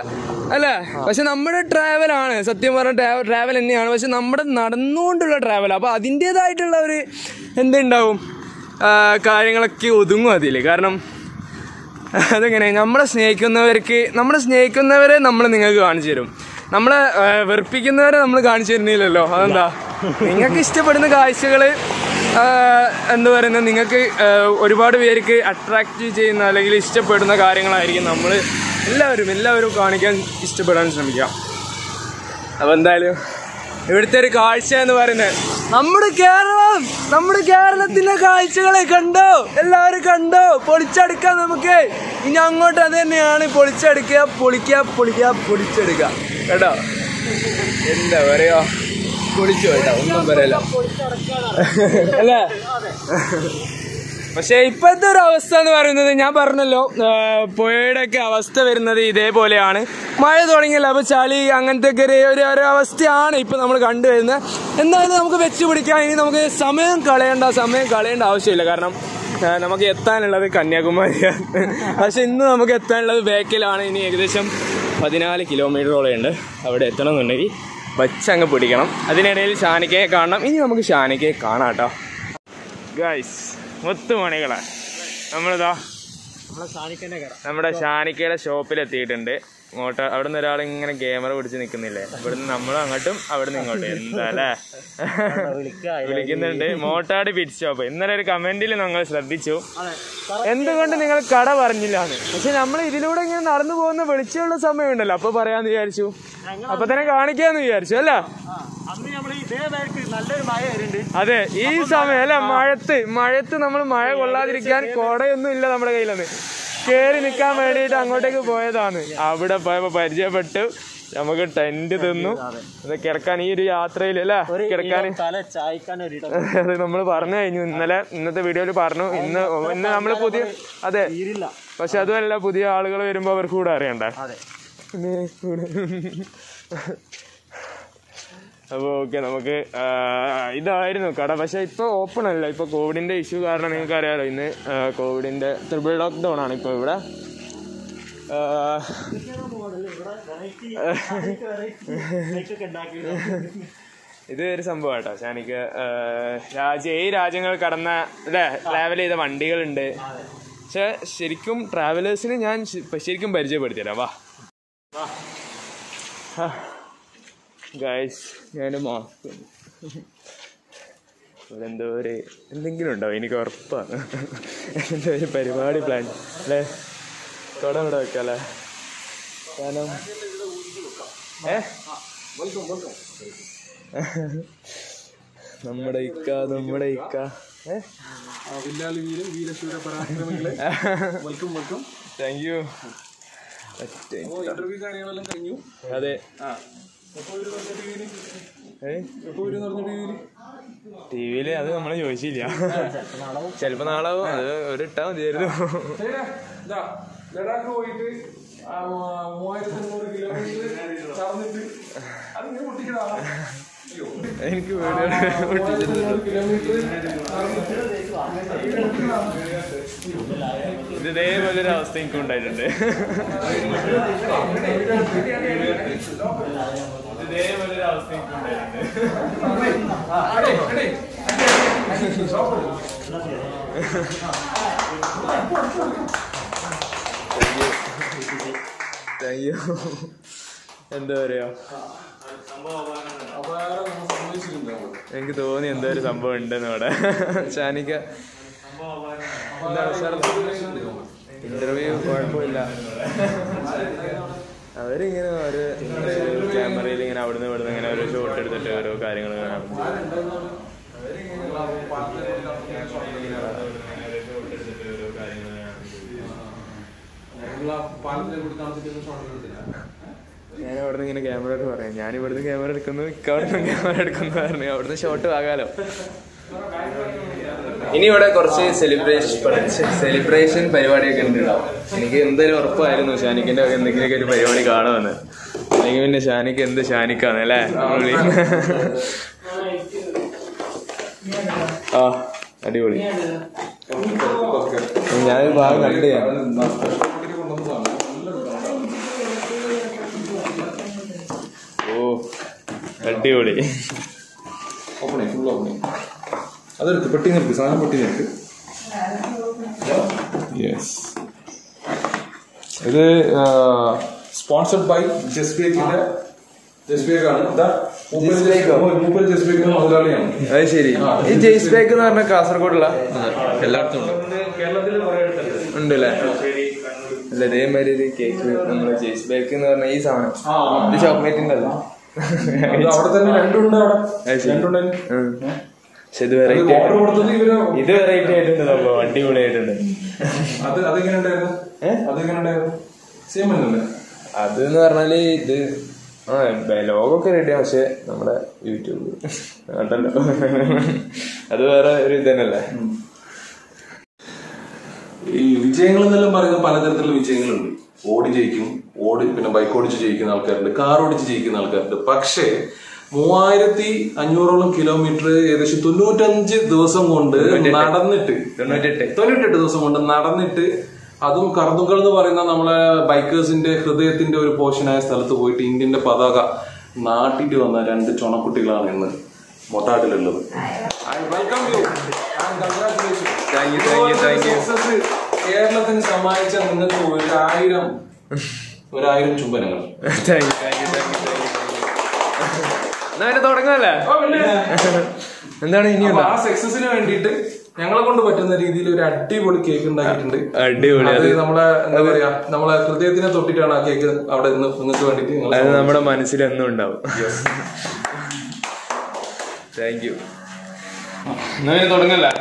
അല്ലേ പക്ഷെ നമ്മുടെ ട്രാവൽ ആണ് സത്യം പറഞ്ഞ ട്രാവൽ തന്നെയാണ് പക്ഷെ നമ്മുടെ നടന്നുകൊണ്ടുള്ള ട്രാവൽ അപ്പൊ അതിൻ്റെതായിട്ടുള്ള ഒരു എന്തുണ്ടാവും ആ, കാര്യങ്ങളൊക്കെ ഒതുങ്ങും അതിൽ കാരണം അതെങ്ങനെ നമ്മളെ സ്നേഹിക്കുന്നവർക്ക് നമ്മളെ സ്നേഹിക്കുന്നവരെ നമ്മൾ നിങ്ങൾക്ക് കാണിച്ചു തരും നമ്മളെ ആ, വെറുപ്പിക്കുന്നവരെ നമ്മൾ കാണിച്ചു തരുന്നില്ലല്ലോ അതെന്താ നിങ്ങൾക്ക് ഇഷ്ടപ്പെടുന്ന കാഴ്ചകൾ എന്താ പറയുന്നത് നിങ്ങൾക്ക് ആ, ഒരുപാട് പേർക്ക് അട്രാക്റ്റ് ചെയ്യുന്ന അല്ലെങ്കിൽ ഇഷ്ടപ്പെടുന്ന കാര്യങ്ങളായിരിക്കും നമ്മൾ എല്ലാവരും എല്ലാവരും കാണിക്കാൻ ഇഷ്ടപ്പെടാൻ ശ്രമിക്കാം അപ്പൊ എന്തായാലും ഇവിടുത്തെ ഒരു കാഴ്ച എന്ന് പറയുന്നത് നമ്മുടെ കേരളം നമ്മുടെ കേരളത്തിന്റെ കാഴ്ചകളെ കണ്ടോ എല്ലാവരും കണ്ടോ പൊളിച്ചെടുക്കാം നമുക്ക് ഇനി അങ്ങോട്ട് അത് തന്നെയാണ് പൊളിച്ചെടുക്കുക പൊളിക്കുക പൊളിക്കുക പൊളിച്ചെടുക്കുക കേട്ടോ എന്താ പറയാ പൊളിച്ചു കേട്ടോ ഒന്നും പറയല അല്ലേ പക്ഷെ ഇപ്പോഴത്തെ ഒരു അവസ്ഥ എന്ന് പറയുന്നത് ഞാൻ പറഞ്ഞല്ലോ ആ, പുഴയുടെ ഒക്കെ അവസ്ഥ വരുന്നത് ഇതേപോലെയാണ് മഴ തുടങ്ങിയല്ലോ അപ്പൊ ചളി അങ്ങനത്തെ ഒക്കെ ഒരു ഒരു ഒരു അവസ്ഥയാണ് ഇപ്പൊ നമ്മൾ കണ്ടുവരുന്നത് എന്തായാലും നമുക്ക് വെച്ച് പിടിക്കാൻ ഇനി നമുക്ക് സമയം കളയേണ്ട സമയം കളയേണ്ട ആവശ്യമില്ല കാരണം ആ, നമുക്ക് എത്താനുള്ളത് കന്യാകുമാരിയാണ് പക്ഷെ ഇന്ന് നമുക്ക് എത്താനുള്ളത് ബേക്കിലാണ് ഇനി ഏകദേശം പതിനാല് കിലോമീറ്ററോളം ഉണ്ട് അവിടെ എത്തണമെന്നുണ്ടെങ്കിൽ വച്ചങ്ങ് പിടിക്കണം അതിനിടയിൽ ഷാനിക്കയെ കാണണം ഇനി നമുക്ക് ഷാനിക്കയെ കാണാം കേട്ടോ ഗൈസ് മുത്തുമണികളെ നമ്മളിതാ നമ്മുടെ ഷാനിക്കയുടെ ഷോപ്പിൽ എത്തിയിട്ടുണ്ട് ഇങ്ങോട്ട് അവിടെ നിന്ന് ഒരാൾ ഇങ്ങനെ ക്യാമറ പിടിച്ച് നിൽക്കുന്നില്ലേ ഇവിടുന്ന് നമ്മളും അങ്ങോട്ടും അവിടുന്ന് ഇങ്ങോട്ടും എന്താ അല്ലേ വിളിക്കുന്നുണ്ട് മോട്ടാട് പിറ്റ് ഷോപ്പ് ഇന്നലെ ഒരു കമന്റിൽ ഞങ്ങൾ ശ്രദ്ധിച്ചു എന്തുകൊണ്ട് നിങ്ങൾ കട പറഞ്ഞില്ലാന്ന് പക്ഷെ നമ്മൾ ഇതിലൂടെ ഇങ്ങനെ നടന്നു പോകുന്ന വെളിച്ചമുള്ള സമയമുണ്ടല്ലോ അപ്പൊ പറയാന്ന് വിചാരിച്ചു അപ്പൊ തന്നെ കാണിക്കാന്ന് വിചാരിച്ചു അല്ല അതെ ഈ സമയം അല്ല മഴത്ത് മഴത്ത് നമ്മൾ മഴ കൊള്ളാതിരിക്കാൻ കോടയൊന്നും ഇല്ല നമ്മുടെ കയ്യിലൊന്ന് കേറി നിൽക്കാൻ വേണ്ടിയിട്ട് അങ്ങോട്ടേക്ക് പോയതാണ് അവിടെ പോയപ്പോ പരിചയപ്പെട്ടു നമുക്ക് ടെന്റ് തിന്നു ഇത് കിടക്കാൻ ഈ ഒരു യാത്രയിൽ അല്ലേ കിടക്കാൻ തല ചായക്കാൻ ഒരു ഇടം അത് നമ്മൾ പറഞ്ഞു കഴിഞ്ഞു ഇന്നലെ ഇന്നത്തെ വീഡിയോയിൽ പറഞ്ഞു ഇന്ന് ഇന്ന് നമ്മൾ പുതിയ അതെ തീരില്ല പക്ഷെ അതുമല്ല പുതിയ ആളുകൾ വരുമ്പോ അവർക്ക് കൂടെ അറിയണ്ടേ അതെ പിന്നെ കൂടെ അപ്പോൾ ഓക്കെ നമുക്ക് ആ, ഇതായിരുന്നു കട പക്ഷെ ഇപ്പോൾ ഓപ്പൺ അല്ല ഇപ്പോൾ കോവിഡിൻ്റെ ഇഷ്യൂ കാരണം നിങ്ങൾക്ക് അറിയാലോ ഇന്ന് ആ, കോവിഡിൻ്റെ ട്രിപ്പിൾ ലോക്ക്ഡൗൺ ആണ് ഇപ്പോൾ ഇവിടെ ആ, ഇത് ഒരു സംഭവം കേട്ടോ പക്ഷെ എനിക്ക് രാജ്യ ഈ രാജ്യങ്ങൾ കടന്ന അല്ലേ ട്രാവൽ ചെയ്ത വണ്ടികളുണ്ട് പക്ഷെ ശരിക്കും ട്രാവലേഴ്സിന് ഞാൻ ശ- ശരിക്കും പരിചയപ്പെടുത്തിത്തരാം വാ ഗൈസ് ഞാൻ മാസ്ക് ഇവിടെ എന്തോ ഒരു എന്തെങ്കിലും ഉണ്ടാവും എനിക്ക് ഉറപ്പാണ് എന്തോ ഒരു പരിപാടി പ്ലാൻ അല്ലേ തുട ഇവിടെ വെക്കല്ലേ കാരണം ഏ നമ്മുടെ ഇക്ക നമ്മുടെ ഇക്ക ഏ welcome welcome thank you interview കാര്യങ്ങളെല്ലാം കഴിഞ്ഞു അതെ ഏ എപ്പോ വരും പറഞ്ഞു ടി വിയില് അത് നമ്മളെ ചോദിച്ചില്ല ചിലപ്പോ നാളെ ആവും. അത് ഒരു ഇട്ടാ മതിയായിരുന്നു ലഡാക്ക് പോയിട്ട് ആ, മൂവായിരത്തി അഞ്ഞൂറ് കിലോമീറ്റർ നടന്നിട്ട് അതിങ്ങനെ പൊട്ടിക്കടാ അയ്യോ എനിക്ക് വീഡിയോ കിലോമീറ്റർ ഇത് ഇതേപോലെ ഒരു അവസ്ഥ എനിക്ക് ഉണ്ടായിട്ടുണ്ട് ഇത് ഇതേപോലെ ഒരു അവസ്ഥ എനിക്ക് ഉണ്ടായിട്ടുണ്ട് താങ്ക് യു എന്താ പറയാ അപാരം നമ്മൾ സംഭവിച്ചിട്ടുണ്ടാവും എനിക്ക് തോന്നി എന്തോ ഒരു സംഭവം ഉണ്ടെന്ന് അവിടെ ഷാനിക്ക ഇന്റർവ്യൂ കുഴപ്പമില്ല അവരിങ്ങനെ ഒരു ക്യാമറയിൽ ഇങ്ങനെ അവിടുന്ന് ഇവിടുന്ന് ഇങ്ങനെ ഒരു ഷോട്ട് എടുത്തിട്ട് ഓരോ കാര്യങ്ങൾ പാലത്തിനെ കൂടി കാണിച്ചിട്ട് ഷോട്ട് എടുത്തില്ല ഞാൻ അവിടുന്ന് ഇങ്ങനെ ക്യാമറ എടുത്ത് പറയാം ഞാൻ ഇവിടുന്ന് ക്യാമറ എടുക്കുന്നു ഇക്ക അവിടുന്ന് ക്യാമറ എടുക്കുന്നു പറഞ്ഞു അവിടുന്ന് ഷോട്ട് ആകാലോ ഇനി ഇവിടെ കുറച്ച് സെലിബ്രേഷൻ സെലിബ്രേഷൻ പരിപാടിയൊക്കെ ഉണ്ടാവും എനിക്ക് എന്തായാലും ഉറപ്പായിരുന്നു ഷാനിക്കിന്റെ എന്തെങ്കിലുമൊക്കെ ഒരു പരിപാടി കാണുമെന്ന് അല്ലെങ്കിൽ പിന്നെ ഷാനിക്ക് എന്ത് ഷാനിക്കാണ് അല്ലേ വിളി. ആ അടിപൊളി ഞാനൊരു ഭാഗം കണ്ടു ഞാൻ അടിപൊളി ഓപ്പണേ ഫുൾ ഓപ്പണേ അതെടുക്ക് പെട്ടി നിൽക്ക് സാധനം പെട്ടി നിൽക്ക് യെസ് ഇത് സ്പോൺസർഡ് ബൈ ജസ്ബേക്കിന്റെ ജസ്ബേക്ക് ആണ് ഇതാ മൂപ്പര് ജസ്ബേക്കിന്റെ മുതലാളിയാണ് അത് ശരി ഈ ജെയ്സ് ബേക്ക് എന്ന് പറഞ്ഞ കാസർഗോഡുള്ള എല്ലായിടത്തും ഉണ്ട് കേരളത്തിൽ ഉണ്ടല്ലേ അല്ല ഇതേമാതിരി ഒരു കേക്ക് നമ്മുടെ ജെയ്സ് ബേക്ക് എന്ന് പറഞ്ഞ ഈ സാധനം ഇത് ചോക്ലേറ്റിന്റെ അല്ല അത് അവിടെ തന്നെ രണ്ടുണ്ട് അവിടെ അത് ശരി. രണ്ടുണ്ട് ഉം. പക്ഷെ ഇത് അത് വെറൈറ്റി ഓർഡർ കൊടുത്തത് ഇവര് ഇത് വെറൈറ്റി ആയിട്ടുണ്ട് സംഭവം അടിപൊളിയായിട്ടുണ്ട് അത് അതെങ്ങനെ ഉണ്ടായിരുന്നു അതെങ്ങനെ ഉണ്ടായിരുന്നു സെയിം തന്നെയല്ലേ അത് എന്ന് പറഞ്ഞാല് ഇത് ആ ലോഗൊക്കെ റെഡിയാണ് പക്ഷെ നമ്മുടെ യൂട്യൂബ് അതല്ലോ അത് വേറെ ഒരു ഇത് തന്നെയല്ലേ ഈ വിജയങ്ങൾ എന്നെല്ലാം പറയുന്നത് പലതരത്തിലുള്ള വിജയങ്ങളുണ്ട് ഓടി ജയിക്കും ഓടി പിന്നെ ബൈക്ക് ഓടിച്ച് ജയിക്കുന്ന ആൾക്കാരുണ്ട് കാർ ഓടിച്ച് ജയിക്കുന്ന ആൾക്കാരുണ്ട് പക്ഷേ മൂവായിരത്തി അഞ്ഞൂറോളം കിലോമീറ്റർ ഏകദേശം തൊണ്ണൂറ്റഞ്ച് ദിവസം കൊണ്ട് നടന്നിട്ട് തൊണ്ണൂറ്റെട്ട് തൊണ്ണൂറ്റെട്ട് ദിവസം കൊണ്ട് നടന്നിട്ട് അതും കർദുകൾ എന്ന് പറയുന്ന നമ്മളെ ബൈക്കേഴ്സിന്റെ ഹൃദയത്തിന്റെ ഒരു പോർഷനായ സ്ഥലത്ത് പോയിട്ട് ഇന്ത്യന്റെ പതാക നാട്ടിട്ട് വന്ന രണ്ട് ചുണക്കുട്ടികളാണ് ഇന്ന് മൊട്ടാട്ടിലുള്ളത് welcome you Thank you, thank you, thank you. കേരളത്തിന് സമ്മാനിച്ച നിങ്ങൾക്ക് ഒരായിരം ഒരായിരം ചുംബനങ്ങൾ thank you thank you thank you എന്നാ പിന്നെ തുടങ്ങാല്ലേ എന്താണ് അപ്പൊ ഇനിയുണ്ടോ ആ സക്സസിന് വേണ്ടിയിട്ട് ഞങ്ങളെ കൊണ്ട് പറ്റുന്ന രീതിയിൽ ഒരു അടിപൊളി കേക്ക് ഉണ്ടാക്കിയിട്ടുണ്ട് അടിപൊളി അത് അത് നമ്മളെ എന്താ പറയാ നമ്മളെ ഹൃദയത്തിനെ തൊട്ടിട്ടാണ് ആ കേക്ക് അവിടെ നിന്ന് നിങ്ങൾക്ക് വേണ്ടിട്ട് ഞങ്ങൾ അത് നമ്മുടെ മനസ്സിൽ എന്നും ഉണ്ടാവും താങ്ക് യു എന്നാ പിന്നെ തുടങ്ങല്ലേ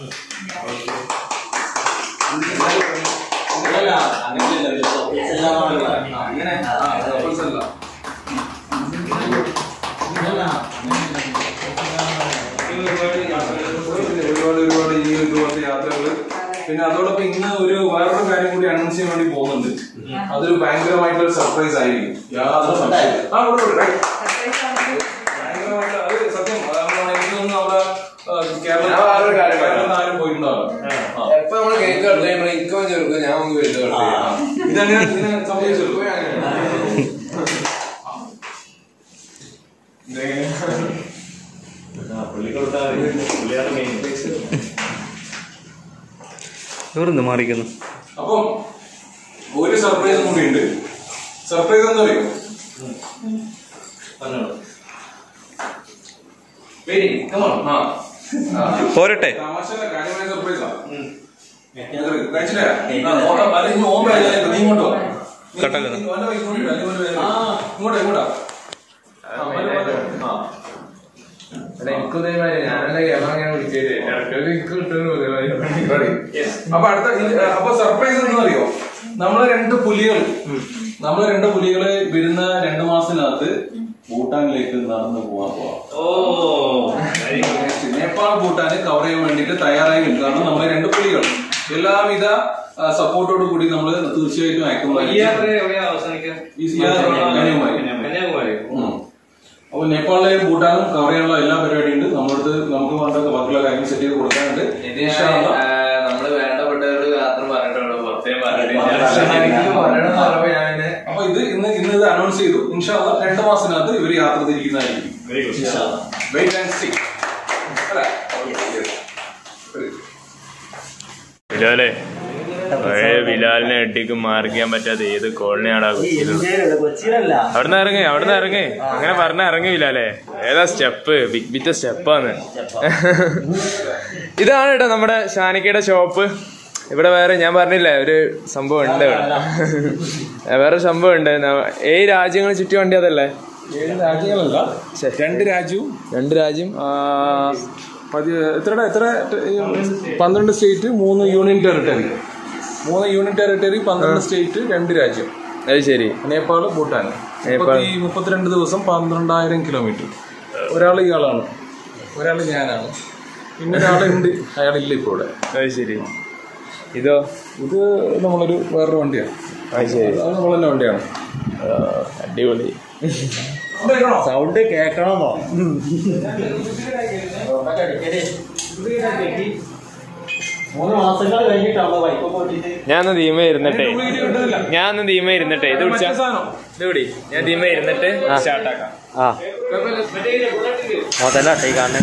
ഒരുപാട് ഒരുപാട് ഈ ഇതുപോലത്തെ യാത്രകള് പിന്നെ അതോടൊപ്പം ഇന്ന് ഒരു വേറൊരു കാര്യം കൂടി അനൗൺസ് ചെയ്യാൻ വേണ്ടി പോകുന്നുണ്ട് അതൊരു ഭയങ്കരമായിട്ടുള്ള സർപ്രൈസ് ആയിരിക്കും യാതൊരു സംശയവും. ആ, ഇവിടെ, ഇവിടെ, right. ഭയങ്കരമായിട്ടുള്ള അത് സത്യം കാരണം എനിക്ക് തോന്നുന്നു അവിടെ ആ, കേരളത്തിൽ ഞാൻ വേറൊരു കാര്യം പറയാം. കേരളത്തിൽ ആരും പോയിട്ടുണ്ടാവില്ല ആ. എപ്പോ നമ്മള് കേക്ക് കട്ട് ചെയ്യുമ്പോ ഇക്കോ ചെറുക്കും ഞാൻ നമുക്ക് വലുത് കട്ട് ചെയ്യാം ഇതങ്ങനെ ഇതിനെ സംഭവിച്ചല്ലോ ഇവിടുന്ന് മാറിക്കുന്നു അപ്പം ഒരു സർപ്രൈസ് കൂടി ഉണ്ട് സർപ്രൈസ് എന്താ അറിയോ പോരട്ടെ തമാശയല്ല, കാര്യമായ surprise ആ. കഴിച്ചില്ലേ? ആ, ഓട്ടം, അത് ഇനി ഓൻ വരാതെ നീ ഇങ്ങോട്ട് വാ. നീ- കട്ടല്ല. നീ ഓന്റെ വഴിക്ക് ഇങ്ങോട്ട് വരാ, നീ ഓന്റെ വഴിക്ക് വാ. ഇങ്ങോട്ടാ, ഇങ്ങോട്ടാ. ആ, വരൂ, വരൂ. ആ. Ready? അപ്പൊ അടുത്ത ഇത്, അപ്പൊ സർപ്രൈസ് എന്ന് അറിയോ നമ്മളെ രണ്ട് പുലികൾ നമ്മളെ രണ്ട് പുലികള് വരുന്ന രണ്ടു മാസത്തിനകത്ത് ഭൂട്ടാനിലേക്ക് നടന്നു പോവാൻ പോവാം നേപ്പാൾ ഭൂട്ടാന് കവർ ചെയ്യാൻ വേണ്ടിയിട്ട് തയ്യാറായി നിൽക്കും കാരണം നമ്മളെ രണ്ട് പുലികൾ എല്ലാവിധ സപ്പോർട്ടോട് കൂടി നമ്മൾ തീർച്ചയായിട്ടും അയക്കുന്നതായിരിക്കും ഈ യാത്ര കന്യാകുമാരി ഉം. അപ്പൊ നേപ്പാളിലെയും ഭൂട്ടാനും കവർ ചെയ്യാനുള്ള എല്ലാ പരിപാടിയും ഉണ്ട് നമ്മളടുത്ത് നമുക്ക് വേണ്ട ബാക്കിയുള്ള കാര്യങ്ങൾ സെറ്റ് ചെയ്ത് കൊടുക്കാനുണ്ട് ഇൻഷാ അല്ലാ. നമ്മള് വേണ്ടപ്പെട്ടവരോട് മാത്രം പറഞ്ഞിട്ടുള്ളൂ പുറത്തേ അപ്പൊ ഇത് ഇന്ന് ഇന്ന് ഇത് അനൗൺസ് ചെയ്തു ഇൻഷാല്ല രണ്ട് മാസത്തിനകത്ത് ഇവർ യാത്ര തിരിക്കുന്നതായിരിക്കും വെയിറ്റ് ആൻഡ് സീ അല്ലേ ബിലാലെ പഴയ ബിലാലിനെ അടിക്ക് മാർക്കാൻ പറ്റാത്ത ഏത് കോളനിയാടാ കൊച്ചിയിലുള്ളത് കൊച്ചിയിലല്ല അവിടുന്ന് ഇറങ്ങി അവിടുന്ന് ഇറങ്ങി അങ്ങനെ പറഞ്ഞ ഇറങ്ങി ബിലാലെ ഏതാ സ്റ്റെപ്പ് ബിഗ് ബിറ്റ സ്റ്റെപ്പാന്ന് ഇതാണ് കേട്ടോ നമ്മുടെ ഷാനിക്കയുടെ ഷോപ്പ് ഇവിടെ വേറെ ഞാൻ പറഞ്ഞില്ലേ ഒരു സംഭവം ഉണ്ട് ഇവിടെ വേറെ സംഭവം ഉണ്ട് ന- ഏഴ് രാജ്യങ്ങൾ ചുറ്റി വണ്ടി അതല്ലേ ഏഴ് രാജ്യങ്ങളല്ല രണ്ട് രാജ്യവും രണ്ട് രാജ്യം ആ, പതി എത്ര എത്ര പന്ത്രണ്ട് സ്റ്റേറ്റ് മൂന്ന് യൂണിയൻ ടെറിട്ടറി മൂന്ന് യൂണിയൻ ടെറിട്ടറി പന്ത്രണ്ട് സ്റ്റേറ്റ് രണ്ട് രാജ്യം അത് ശരി നേപ്പാൾ ഭൂട്ടാൻ നേപ്പാൾ. ഈ മുപ്പത്തിരണ്ട് ദിവസം പന്ത്രണ്ടായിരം കിലോമീറ്റർ ഒരാൾ ഇയാളാണ് ഒരാൾ ഞാനാണ് പിന്നെ ഒരാളുണ്ട് അയാളില്ല ഇപ്പോൾ ഇവിടെ അത് ശരി ഇതോ ഇത് നമ്മളൊരു വേറൊരു വണ്ടിയാണ് അത് ശരി അത് നമ്മൾ തന്നെ വണ്ടിയാണ് ആ, അടിപൊളി സൗണ്ട് കേക്കണമെന്നോ മൂന്ന് മാസങ്ങൾ കഴിഞ്ഞിട്ടാണ് ബൈക്ക് പോയിട്ട് ഞാൻ ഒന്ന് ധീമ ഇരുന്നിട്ടേ ഞാൻ ഒന്ന് ധീമ ഇരുന്നിട്ടേ ഇത് വിളിച്ചാ ഇത് വിടി ഞാൻ ധീമ ഇരുന്നിട്ട് സ്റ്റാർട്ടാക്കാം ആ മുതലാട്ടെ ഈ കാണുന്നത്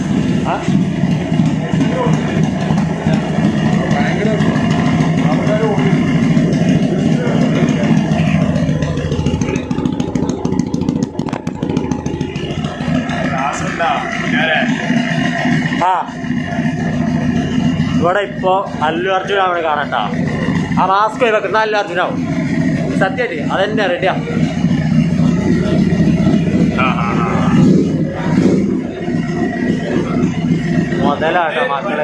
ആ ഇവിടെ ഇപ്പോ അല്ലു അർജുന അവിടെ കാണണ്ട ആ മാസ്ക് വെക്കുന്ന അല്ലു അർജുനാവും സത്യമായിട്ട് അതെന്നെ റെഡിയാ മുതലാട്ടോ മക്കളെ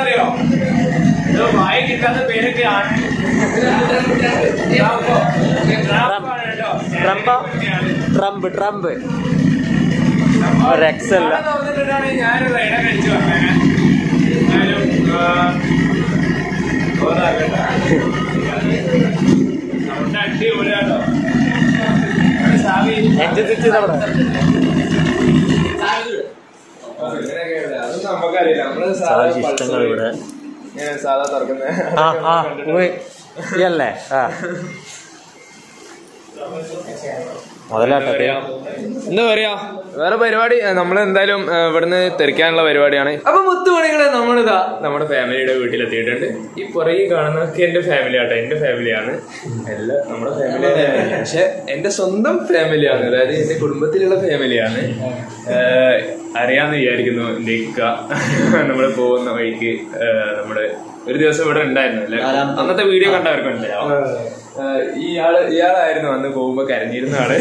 ട്രംപ് ട്രംപ് ട്രംപ് ഒരു എക്സല്ല എഞ്ചിൻ സ്വിച്ച് അവിടെ നമുക്കറിയില്ല നമ്മള് സാധാ ഇഷ്ടങ്ങൾ ഇവിടെ സാധാ തുറക്കുന്ന ആ ആ ഉവ്വ്. ഇയല്ലേ ആ മുതലാട്ടോ എന്താ പറയാ വേറെ പരിപാടി നമ്മൾ എന്തായാലും ഏഹ്, ഇവിടുന്ന് തെറിക്കാനുള്ള പരിപാടിയാണ് അപ്പൊ മുത്തുമണികളെ നമ്മളിതാ നമ്മുടെ ഫാമിലിയുടെ വീട്ടിലെത്തിയിട്ടുണ്ട് ഈ പുറകെ കാണുന്നതൊക്കെ എന്റെ ഫാമിലി ആട്ടോ എന്റെ ഫാമിലിയാണ് എല്ലാം നമ്മുടെ ഫാമിലി പക്ഷെ എന്റെ സ്വന്തം ഫാമിലിയാണ് അതായത് എന്റെ കുടുംബത്തിലുള്ള ഫാമിലിയാണ് ഏഹ്, അറിയാന്ന് വിചാരിക്കുന്നു എന്റെ ഇക്ക നമ്മള് പോകുന്ന വഴിക്ക് ഏഹ്, നമ്മുടെ ഒരു ദിവസം ഇവിടെ ഉണ്ടായിരുന്നു അല്ലേ അന്നത്തെ വീഡിയോ കണ്ടവർക്ക് ഉണ്ടാവും ഏഹ്, ഇയാള് ഇയാളായിരുന്നു അന്ന് പോകുമ്പോ കരഞ്ഞിരുന്ന ആള്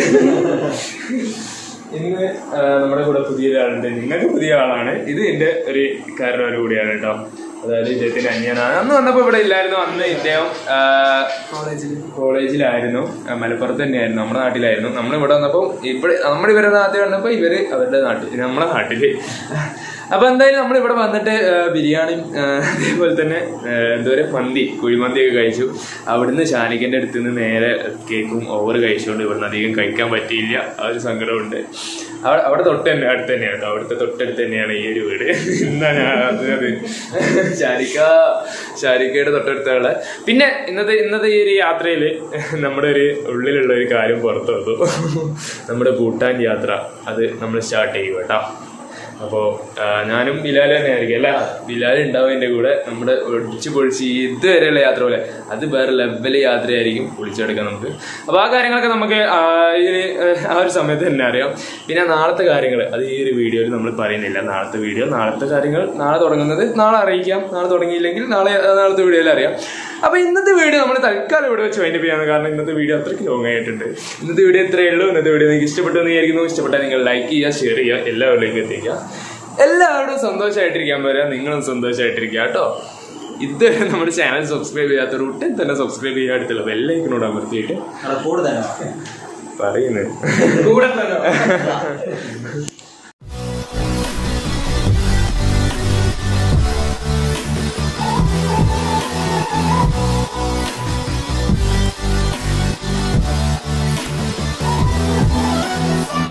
ഇന്ന് ആ, നമ്മുടെ കൂടെ പുതിയ ഒരാളുണ്ട് നിങ്ങൾക്ക് പുതിയ ആളാണ് ഇത് എന്റെ ഒരു കാരണവർ കൂടിയാണ് കേട്ടോ അതായത് ഇദ്ദേഹത്തിന്റെ അന്യനാണ് അന്ന് വന്നപ്പോ ഇവിടെ ഇല്ലായിരുന്നു അന്ന് ഇദ്ദേഹം കോളേജിലായിരുന്നു ആ, മലപ്പുറത്ത് തന്നെയായിരുന്നു നമ്മുടെ നാട്ടിലായിരുന്നു നമ്മൾ ഇവിടെ വന്നപ്പോ ഇവിടെ നമ്മുടെ ഇവരുടെ നാട്ടിൽ വന്നപ്പോ ഇവര് അവരുടെ നാട്ടിൽ നമ്മളെ നാട്ടില് അപ്പൊ എന്തായാലും നമ്മൾ ഇവിടെ വന്നിട്ട് ആ, ബിരിയാണിയും ആ, അതേപോലെ തന്നെ ആ, എന്താ പറയുക മന്തി കുഴിമന്തി ഒക്കെ കഴിച്ചു അവിടുന്ന് ഷാനിക്കന്റെ അടുത്ത് നിന്ന് നേരെ കേക്കും ഓവർ കഴിച്ചുകൊണ്ട് ഇവിടുന്ന് അധികം കഴിക്കാൻ പറ്റിയില്ല ആ ഒരു സങ്കടമുണ്ട് അവിടെ അവിടെ തൊട്ട് തന്നെ അടുത്ത് തന്നെയാണ് കേട്ടോ അവിടുത്തെ തൊട്ടടുത്ത് തന്നെയാണ് ഈ ഒരു വീട് എന്താ ഞാൻ അത് അത് ഷാരിക്ക ഷാരിക്കയുടെ തൊട്ടടുത്തുള്ള പിന്നെ ഇന്നത്തെ ഇന്നത്തെ ഈ ഒരു യാത്രയിൽ നമ്മുടെ ഒരു ഉള്ളിലുള്ള ഒരു കാര്യം പുറത്തു വന്നു നമ്മുടെ ഭൂട്ടാൻ യാത്ര അത് നമ്മൾ സ്റ്റാർട്ട് ചെയ്യും കേട്ടോ അപ്പോൾ ഞാനും ബിലാൽ തന്നെ ആയിരിക്കും അല്ല ബിലാൽ ഉണ്ടാവും എൻ്റെ കൂടെ നമ്മുടെ ഒടിച്ചു പൊളിച്ച് ഇതുവരെയുള്ള യാത്ര പോലെ അത് വേറെ ലെവല് യാത്രയായിരിക്കും പൊളിച്ചെടുക്കാം നമുക്ക് അപ്പോൾ ആ കാര്യങ്ങളൊക്കെ നമുക്ക് ആ, ഇതിന് ആ ഒരു സമയത്ത് തന്നെ അറിയാം പിന്നെ നാളത്തെ കാര്യങ്ങൾ അത് ഈ ഒരു വീഡിയോയിൽ നമ്മൾ പറയുന്നില്ല നാളത്തെ വീഡിയോ നാളത്തെ കാര്യങ്ങൾ നാളെ തുടങ്ങുന്നത് നാളെ അറിയിക്കാം നാളെ തുടങ്ങിയില്ലെങ്കിൽ നാളെ നാളത്തെ വീഡിയോയിൽ അറിയാം അപ്പൊ ഇന്നത്തെ വീഡിയോ നമ്മൾ തൽക്കാലം ഇവിടെ വെച്ച് വൈൻഡപ്പ് ചെയ്യാൻ കാരണം ഇന്നത്തെ വീഡിയോ അത്രയ്ക്ക് ലോങ് ആയിട്ടുണ്ട് ഇന്നത്തെ വീഡിയോ ഇത്രയേ ഉള്ളൂ ഇന്നത്തെ വീഡിയോ നിങ്ങൾക്ക് ഇഷ്ടപ്പെട്ടു എന്ന് വിചാരിക്കുന്നു ഇഷ്ടപ്പെട്ടാൽ നിങ്ങൾ ലൈക്ക് ചെയ്യുക ഷെയർ ചെയ്യുക എല്ലാവരിലേക്കും എത്തിക്കുക എല്ലാവരും സന്തോഷമായിട്ടിരിക്കാൻ വരാം നിങ്ങളും സന്തോഷമായിട്ടിരിക്കുക കേട്ടോ ഇതുവരെ നമ്മുടെ ചാനൽ സബ്സ്ക്രൈബ് ചെയ്യാത്ത ഉടൻ തന്നെ സബ്സ്ക്രൈബ് ചെയ്യുക അടുത്തുള്ള ബെല്ലൈക്കനോട് അമർത്തിയിട്ട് കൂടുതലോ പറയുന്നത്